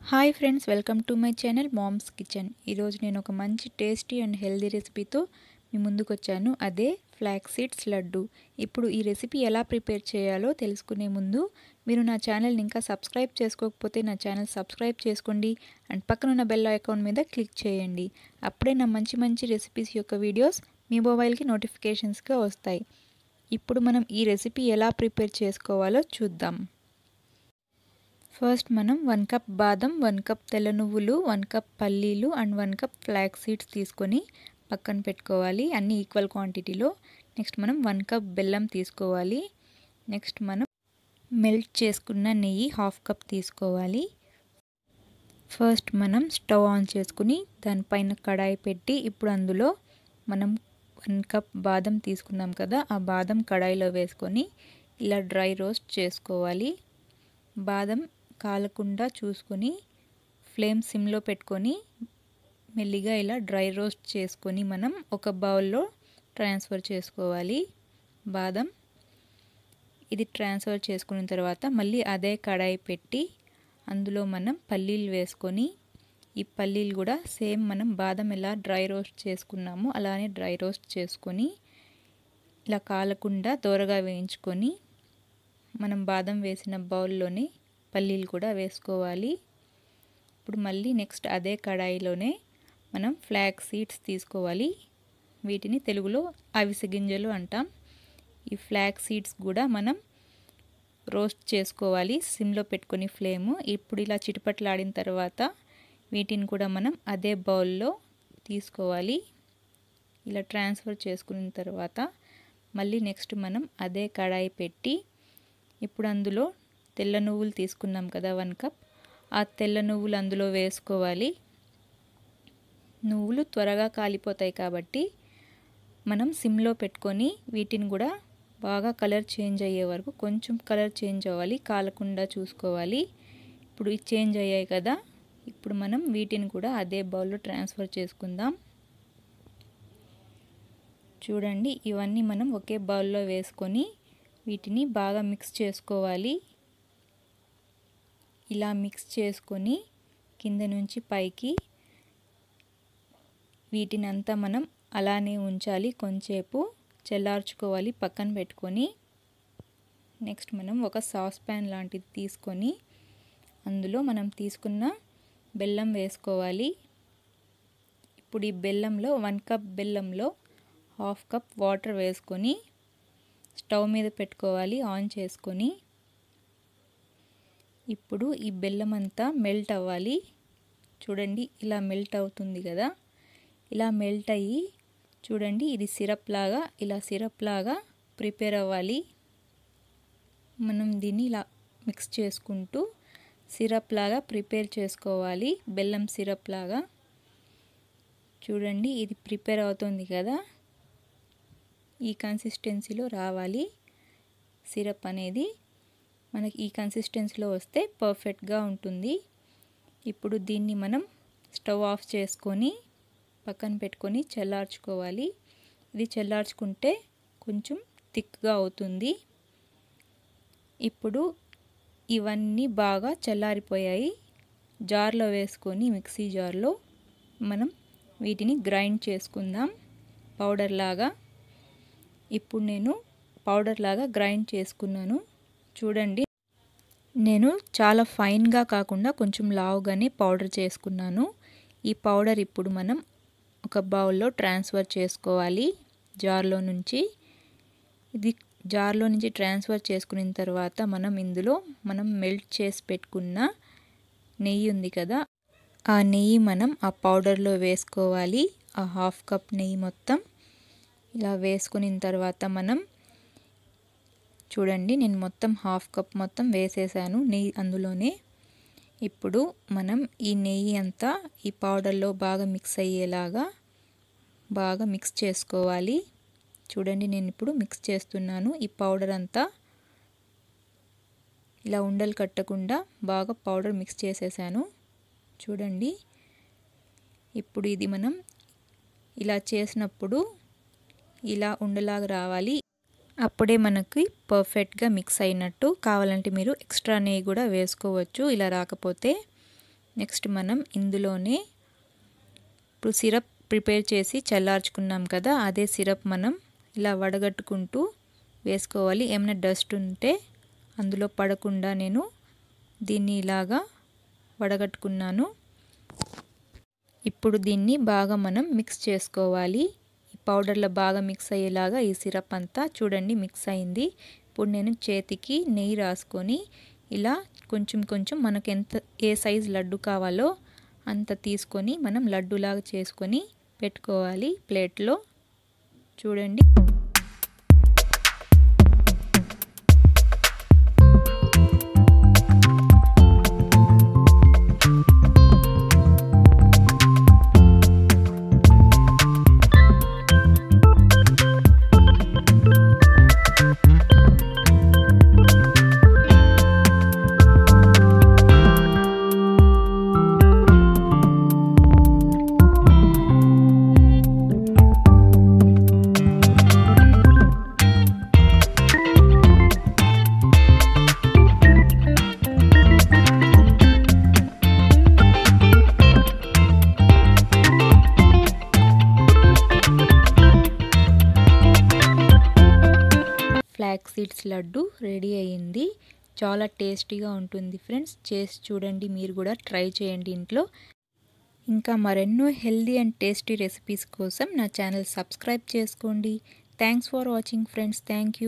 hi friends welcome to my channel mom's kitchen ఈరోజు నేను ఒక మంచి టేస్టీ అండ్ హెల్దీ రెసిపీతో మీ ముందుకు వచ్చాను అదే ఫ్లాక్ సీడ్స్ లడ్డు ఇప్పుడు ఈ రెసిపీ ఎలా ప్రిపేర్ చేయాలో తెలుసుకునే ముందు మీరు నా ఛానల్ని ఇంకా సబ్స్క్రైబ్ చేసుకోకపోతే నా ఛానల్ సబ్స్క్రైబ్ చేసుకోండి అండ్ పక్కన ఉన్న బెల్ ఐకాన్ మీద క్లిక్ చేయండి అప్పుడే నా మంచి మంచి రెసిపీస్ యొక్క వీడియోస్ మీ మొబైల్కి నోటిఫికేషన్స్గా వస్తాయి ఇప్పుడు మనం ఈ రెసిపీ ఎలా ప్రిపేర్ చేసుకోవాలో చూద్దాం ఫస్ట్ మనం వన్ కప్ బాదం వన్ కప్ తెల్ల నువ్వులు వన్ కప్ పల్లీలు and one cup flax seeds తీసుకొని పక్కన పెట్టుకోవాలి అన్ని ఈక్వల్ క్వాంటిటీలో నెక్స్ట్ మనం వన్ కప్ బెల్లం తీసుకోవాలి నెక్స్ట్ మనం మెల్ట్ చేసుకున్న నెయ్యి హాఫ్ కప్ తీసుకోవాలి ఫస్ట్ మనం స్టవ్ ఆన్ చేసుకుని దానిపైన కడాయి పెట్టి ఇప్పుడు అందులో మనం వన్ కప్ బాదం తీసుకున్నాం కదా ఆ బాదం కడాయిలో వేసుకొని ఇలా డ్రై రోస్ట్ చేసుకోవాలి బాదం కాలకుండా చూసుకొని ఫ్లేమ్ సిమ్లో పెట్టుకొని మెల్లిగా ఇలా డ్రై రోస్ట్ చేసుకొని మనం ఒక బౌల్లో ట్రాన్స్ఫర్ చేసుకోవాలి బాదం ఇది ట్రాన్స్ఫర్ చేసుకున్న తర్వాత మళ్ళీ అదే కడాయి పెట్టి అందులో మనం పల్లీలు వేసుకొని ఈ పల్లీలు కూడా సేమ్ మనం బాదం ఎలా డ్రై రోస్ట్ చేసుకున్నామో అలానే డ్రై రోస్ట్ చేసుకొని ఇలా కాలకుండా దోరగా వేయించుకొని మనం బాదం వేసిన బౌల్లోనే పల్లీలు కూడా వేసుకోవాలి ఇప్పుడు మళ్ళీ నెక్స్ట్ అదే కడాయిలోనే మనం ఫ్లాక్ సీడ్స్ తీసుకోవాలి వీటిని తెలుగులో అవిసె గింజలు అంటాం ఈ ఫ్లాక్ సీడ్స్ కూడా మనం రోస్ట్ చేసుకోవాలి సిమ్లో పెట్టుకొని ఫ్లేము ఇప్పుడు ఇలా చిటపట్లాడిన తర్వాత వీటిని కూడా మనం అదే బౌల్లో తీసుకోవాలి ఇలా ట్రాన్స్ఫర్ చేసుకున్న తర్వాత మళ్ళీ నెక్స్ట్ మనం అదే కడాయి పెట్టి ఇప్పుడు అందులో తెల్ల నువ్వులు తీసుకున్నాం కదా వన్ కప్ ఆ తెల్ల నువ్వులు అందులో వేసుకోవాలి నువ్వులు త్వరగా కాలిపోతాయి కాబట్టి మనం సిమ్లో పెట్టుకొని వీటిని కూడా బాగా కలర్ చేంజ్ అయ్యే వరకు కొంచెం కలర్ చేంజ్ అవ్వాలి కాలకుండా చూసుకోవాలి ఇప్పుడు ఇది చేంజ్ అయ్యాయి కదా ఇప్పుడు మనం వీటిని కూడా అదే బౌల్లో ట్రాన్స్ఫర్ చేసుకుందాం చూడండి ఇవన్నీ మనం ఒకే బౌల్లో వేసుకొని వీటిని బాగా మిక్స్ చేసుకోవాలి ఇలా మిక్స్ చేసుకొని కింద నుంచి పైకి వీటిని అంతా మనం అలానే ఉంచాలి కొంచెంసేపు చల్లార్చుకోవాలి పక్కన పెట్టుకొని నెక్స్ట్ మనం ఒక సాస్ ప్యాన్ లాంటిది తీసుకొని అందులో మనం తీసుకున్న బెల్లం వేసుకోవాలి ఇప్పుడు ఈ బెల్లంలో వన్ కప్ బెల్లంలో హాఫ్ కప్ వాటర్ వేసుకొని స్టవ్ మీద పెట్టుకోవాలి ఆన్ చేసుకొని ఇప్పుడు ఈ బెల్లం అంతా మెల్ట్ అవ్వాలి చూడండి ఇలా మెల్ట్ అవుతుంది కదా ఇలా మెల్ట్ అయ్యి చూడండి ఇది సిరప్ లాగా ఇలా సిరప్ లాగా ప్రిపేర్ అవ్వాలి మనం దీన్ని ఇలా మిక్స్ చేసుకుంటూ సిరప్ లాగా ప్రిపేర్ చేసుకోవాలి బెల్లం సిరప్ లాగా చూడండి ఇది ప్రిపేర్ అవుతుంది కదా ఈ కన్సిస్టెన్సీలో రావాలి సిరప్ అనేది మనకి ఈ కన్సిస్టెన్సీలో వస్తే పర్ఫెక్ట్గా ఉంటుంది ఇప్పుడు దీన్ని మనం స్టవ్ ఆఫ్ చేసుకొని పక్కన పెట్టుకొని చల్లార్చుకోవాలి ఇది చల్లార్చుకుంటే కొంచెం థిక్గా అవుతుంది ఇప్పుడు ఇవన్నీ బాగా చల్లారిపోయాయి జార్లో వేసుకొని మిక్సీ జార్లో మనం వీటిని గ్రైండ్ చేసుకుందాం పౌడర్ లాగా ఇప్పుడు నేను పౌడర్ లాగా గ్రైండ్ చేసుకున్నాను చూడండి నేను చాలా ఫైన్గా కాకుండా కొంచెం లావుగానే పౌడర్ చేసుకున్నాను ఈ పౌడర్ ఇప్పుడు మనం ఒక బౌల్లో ట్రాన్స్ఫర్ చేసుకోవాలి జార్లో నుంచి ఇది జార్లో నుంచి ట్రాన్స్ఫర్ చేసుకున్న తర్వాత మనం ఇందులో మనం మెల్ట్ చేసి పెట్టుకున్న నెయ్యి ఉంది కదా ఆ నెయ్యి మనం ఆ పౌడర్లో వేసుకోవాలి ఆ హాఫ్ కప్ నెయ్యి మొత్తం ఇలా వేసుకున్న తర్వాత మనం చూడండి నేను మొత్తం హాఫ్ కప్ మొత్తం వేసేసాను నెయ్యి అందులోనే ఇప్పుడు మనం ఈ నెయ్యి అంతా ఈ పౌడర్లో బాగా మిక్స్ అయ్యేలాగా బాగా మిక్స్ చేసుకోవాలి చూడండి నేను ఇప్పుడు మిక్స్ చేస్తున్నాను ఈ పౌడర్ అంతా ఇలా ఉండలు కట్టకుండా బాగా పౌడర్ మిక్స్ చేసేసాను చూడండి ఇప్పుడు ఇది మనం ఇలా చేసినప్పుడు ఇలా ఉండలాగా రావాలి అప్పుడే మనకి పర్ఫెక్ట్గా మిక్స్ అయినట్టు కావాలంటే మీరు ఎక్స్ట్రా నెయ్యి కూడా వేసుకోవచ్చు ఇలా రాకపోతే నెక్స్ట్ మనం ఇందులోనే ఇప్పుడు సిరప్ ప్రిపేర్ చేసి చల్లార్చుకున్నాం కదా అదే సిరప్ మనం ఇలా వడగట్టుకుంటూ వేసుకోవాలి ఏమైనా డస్ట్ ఉంటే అందులో పడకుండా నేను దీన్ని ఇలాగా వడగట్టుకున్నాను ఇప్పుడు దీన్ని బాగా మనం మిక్స్ చేసుకోవాలి ఈ పౌడర్లో బాగా మిక్స్ అయ్యేలాగా ఈ సిరప్ అంతా చూడండి మిక్స్ అయింది ఇప్పుడు నేను చేతికి నెయ్యి రాసుకొని ఇలా కొంచెం కొంచెం మనకు ఎంత ఏ సైజ్ లడ్డు కావాలో అంత తీసుకొని మనం లడ్డులాగా చేసుకొని పెట్టుకోవాలి ప్లేట్లో చూడండి ఫ్లాక్ సీడ్స్ లడ్డు రెడీ అయ్యింది చాలా టేస్టీగా ఉంటుంది ఫ్రెండ్స్ చేసి చూడండి మీరు కూడా ట్రై చేయండి ఇంట్లో ఇంకా మరెన్నో హెల్దీ అండ్ టేస్టీ రెసిపీస్ కోసం నా ఛానల్ సబ్స్క్రైబ్ చేసుకోండి thanks for watching friends thank you